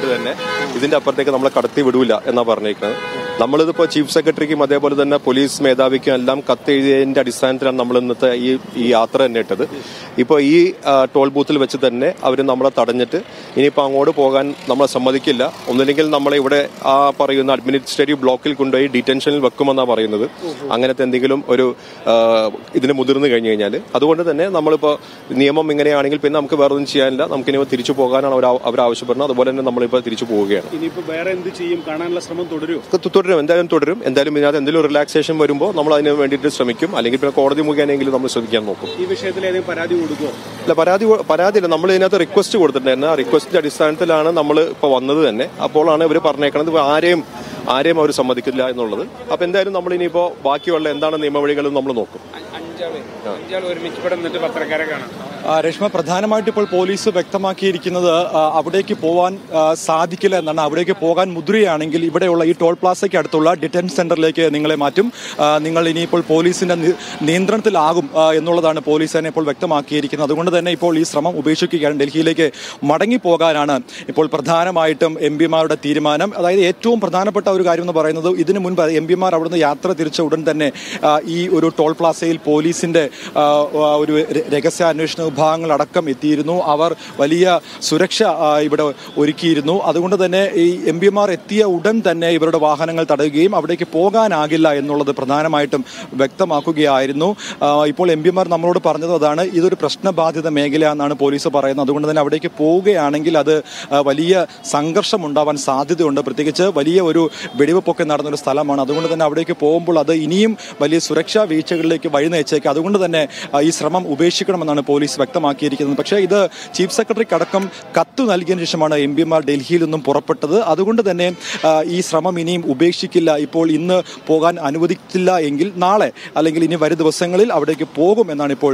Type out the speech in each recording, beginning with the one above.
തന്നെ ഇതിന്റെ അപ്പുറത്തേക്ക് നമ്മളെ കടത്തി വിടൂല എന്നാ പറഞ്ഞേക്കുന്നത് നമ്മളിതിപ്പോ ചീഫ് സെക്രട്ടറിക്കും അതേപോലെ തന്നെ പോലീസ് മേധാവിക്കും എല്ലാം കത്തെഴുതിയതിന്റെ അടിസ്ഥാനത്തിലാണ് നമ്മൾ ഇന്നത്തെ ഈ ഈ യാത്ര തന്നെ ഇട്ടത് ഇപ്പോൾ ഈ ആ, ടോൾ ബൂത്തിൽ വെച്ച് തന്നെ അവർ നമ്മളെ തടഞ്ഞിട്ട് ഇനിയിപ്പോൾ അങ്ങോട്ട് പോകാൻ നമ്മളെ സമ്മതിക്കില്ല ഒന്നില്ലെങ്കിൽ നമ്മളെ ഇവിടെ ആ പറയുന്ന അഡ്മിനിസ്ട്രേറ്റീവ് ബ്ലോക്കിൽ കൊണ്ടുപോയി ഡിറ്റൻഷനിൽ വെക്കുമെന്നാണ് പറയുന്നത് അങ്ങനത്തെ എന്തെങ്കിലും ഒരു ആ, ഇതിന് മുതിർന്നു കഴിഞ്ഞു കഴിഞ്ഞാൽ അതുകൊണ്ട് തന്നെ നമ്മളിപ്പോൾ നിയമം ഇങ്ങനെയാണെങ്കിൽ പിന്നെ നമുക്ക് വേറെ ഒന്നും ചെയ്യാനില്ല നമുക്ക് ഇനി തിരിച്ചു പോകാനാണ് അവർ അവർ ആവശ്യപ്പെടുന്നത് അതുപോലെ തന്നെ നമ്മളിപ്പോൾ തിരിച്ചു പോവുകയാണ് ഇനിയിപ്പോ വേറെ എന്ത് ചെയ്യും കാണാനുള്ള ശ്രമം തുടരും തു- തുടരും എന്തായാലും തുടരും എന്തായാലും ഇതിനകത്ത് എന്തെങ്കിലും റിലാക്സേഷൻ വരുമ്പോൾ നമ്മൾ അതിന് വേണ്ടിയിട്ട് ശ്രമിക്കും അല്ലെങ്കിൽ പിന്നെ കോടതി മുഖേനെങ്കിലും നമ്മൾ ശ്രമിക്കാൻ നോക്കും ഈ വിഷയത്തിൽ ഏതെങ്കിലും പരാതി കൊടുക്കുമോ അല്ല പരാതി പരാതിയില്ല നമ്മൾ ഇതിനകത്ത് റിക്വസ്റ്റ് കൊടുത്തിട്ടുണ്ടായിരുന്നു ആ റിക്വസ്റ്റിന്റെ അടിസ്ഥാനത്തിലാണ് നമ്മൾ ഇപ്പോൾ വന്നത് തന്നെ അപ്പോഴാണ് ഇവർ പറഞ്ഞേക്കണത് ഇപ്പൊ ആരെയും ആരെയും അവർ സമ്മതിക്കില്ല എന്നുള്ളത് അപ്പൊ എന്തായാലും നമ്മൾ ഇനിയിപ്പോ ബാക്കിയുള്ള എന്താണ് നിയമവഴികളും നമ്മൾ നോക്കും അഞ്ചാള് അഞ്ചാള് ഒരുമിച്ച് ഇവിടെ നിന്നിട്ട് പത്രക്കാരെ കാണാം ആ, രേഷ്മ പ്രധാനമായിട്ട് ഇപ്പോൾ പോലീസ് വ്യക്തമാക്കിയിരിക്കുന്നത് ആ, അവിടേക്ക് പോകാൻ ആ, സാധിക്കില്ല എന്നാണ് അവിടേക്ക് പോകാൻ മുദ്രയാണെങ്കിൽ ഇവിടെയുള്ള ഈ ടോൾ പ്ലാസയ്ക്ക് അടുത്തുള്ള ഡിറ്റൻ സെന്ററിലേക്ക് നിങ്ങളെ മാറ്റും ആ, നിങ്ങൾ ഇനിയിപ്പോൾ പോലീസിന്റെ നി- നിയന്ത്രണത്തിലാകും ആ, എന്നുള്ളതാണ് പോലീസ് തന്നെ ഇപ്പോൾ വ്യക്തമാക്കിയിരിക്കുന്നത് അതുകൊണ്ട് തന്നെ ഇപ്പോൾ ഈ ശ്രമം ഉപേക്ഷിക്കുകയാണ് ഡൽഹിയിലേക്ക് മടങ്ങി പോകാനാണ് ഇപ്പോൾ പ്രധാനമായിട്ടും എം പിമാരുടെ തീരുമാനം അതായത് ഏറ്റവും പ്രധാനപ്പെട്ട ഒരു കാര്യം എന്ന് പറയുന്നത് ഇതിനു മുൻപ് എം പിമാർ അവിടുന്ന് യാത്ര തിരിച്ച ഉടൻ തന്നെ ആ, ഈ ഒരു ടോൾ പ്ലാസയിൽ പോലീസിന്റെ ആ, ആ, ഒരു ര- രഹസ്യാന്വേഷണ വിഭാഗങ്ങൾ അടക്കം എത്തിയിരുന്നു അവർ വലിയ സുരക്ഷ ആ, ഇവിടെ ഒരുക്കിയിരുന്നു അതുകൊണ്ട് തന്നെ ഈ എം പിമാർ എത്തിയ ഉടൻ തന്നെ ഇവരുടെ വാഹനങ്ങൾ തടയുകയും അവിടേക്ക് പോകാനാകില്ല എന്നുള്ളത് പ്രധാനമായിട്ടും വ്യക്തമാക്കുകയായിരുന്നു ആ, ഇപ്പോൾ എം പിമാർ നമ്മളോട് പറഞ്ഞത് അതാണ് ഇതൊരു പ്രശ്നബാധിത മേഖല എന്നാണ് പോലീസ് പറയുന്നത് അതുകൊണ്ട് തന്നെ അവിടേക്ക് പോവുകയാണെങ്കിൽ അത് ആ, വലിയ സംഘർഷം ഉണ്ടാവാൻ സാധ്യതയുണ്ട് പ്രത്യേകിച്ച് വലിയ ഒരു വെടിവെപ്പൊക്കെ നടന്നൊരു സ്ഥലമാണ് അതുകൊണ്ട് തന്നെ അവിടേക്ക് പോകുമ്പോൾ അത് ഇനിയും വലിയ സുരക്ഷാ വീഴ്ചകളിലേക്ക് വഴി നയിച്ചേക്കാം അതുകൊണ്ട് തന്നെ ആ, ഈ ശ്രമം ഉപേക്ഷിക്കണമെന്നാണ് പോലീസ് വ്യക്തമാക്കിയിരിക്കുന്നത് പക്ഷേ ഇത് ചീഫ് സെക്രട്ടറിക്ക് അടക്കം കത്ത് നൽകിയതിനു ശേഷമാണ് എം പിമാർ ഡൽഹിയിൽ നിന്നും പുറപ്പെട്ടത് അതുകൊണ്ട് തന്നെ ആ, ഈ ശ്രമം ഇനിയും ഉപേക്ഷിക്കില്ല ഇപ്പോൾ ഇന്ന് പോകാൻ അനുവദിക്കില്ല എങ്കിൽ നാളെ അല്ലെങ്കിൽ ഇനി വരും ദിവസങ്ങളിൽ അവിടേക്ക് പോകും എന്നാണ് ഇപ്പോൾ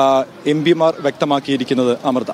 എം പിമാർ വ്യക്തമാക്കിയിരിക്കുന്നത് അമൃത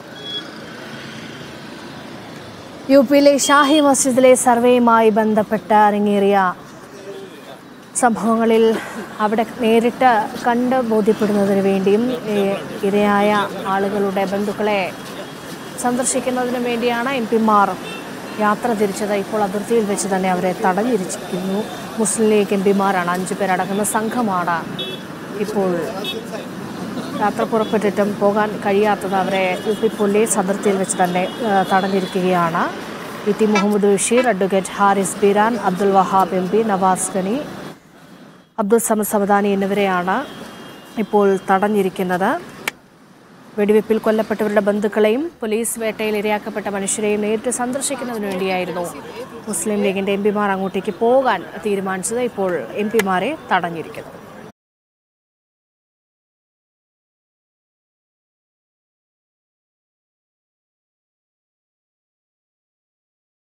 യു പിയിലെ ഷാഹി മസ്ജിദിലെ സർവേയുമായി ബന്ധപ്പെട്ട് അരങ്ങേറിയ സംഭവങ്ങളിൽ അവിടെ നേരിട്ട് കണ്ട് ബോധ്യപ്പെടുന്നതിന് വേണ്ടിയും ഈ ഇരയായ ആളുകളുടെ ബന്ധുക്കളെ സന്ദർശിക്കുന്നതിന് വേണ്ടിയാണ് എം പിമാർ യാത്ര തിരിച്ചത് ഇപ്പോൾ അതിർത്തിയിൽ വെച്ച് തന്നെ അവരെ തടഞ്ഞിരിച്ചിരിക്കുന്നു മുസ്ലിം ലീഗ് എം പിമാരാണ് അഞ്ചു പേരടങ്ങുന്ന സംഘമാണ് ഇപ്പോൾ യാത്ര പുറപ്പെട്ടിട്ടും പോകാൻ കഴിയാത്തത് അവരെ യു പി പോലീസ് അതിർത്തിയിൽ വെച്ച് തന്നെ ആ, തടഞ്ഞിരിക്കുകയാണ് E T Muhammad Basheer advocate Haris Beeran Abdul Wahab M P Navas Gani Abdul Samad Samadani എന്നിവരെയാണ് ഇപ്പോൾ തടഞ്ഞിരിക്കുന്നത് വെടിവെപ്പിൽ കൊല്ലപ്പെട്ടവരുടെ ബന്ധുക്കളെയും പോലീസ് വേട്ടയിൽ ഇരയാക്കപ്പെട്ട മനുഷ്യരെയും നേരിട്ട് സന്ദർശിക്കുന്നതിന് വേണ്ടിയായിരുന്നു മുസ്ലിം ലീഗിന്റെ എം പിമാർ അങ്ങോട്ടേക്ക് പോകാൻ തീരുമാനിച്ചത് ഇപ്പോൾ എം പിമാരെ തടഞ്ഞിരിക്കുന്നു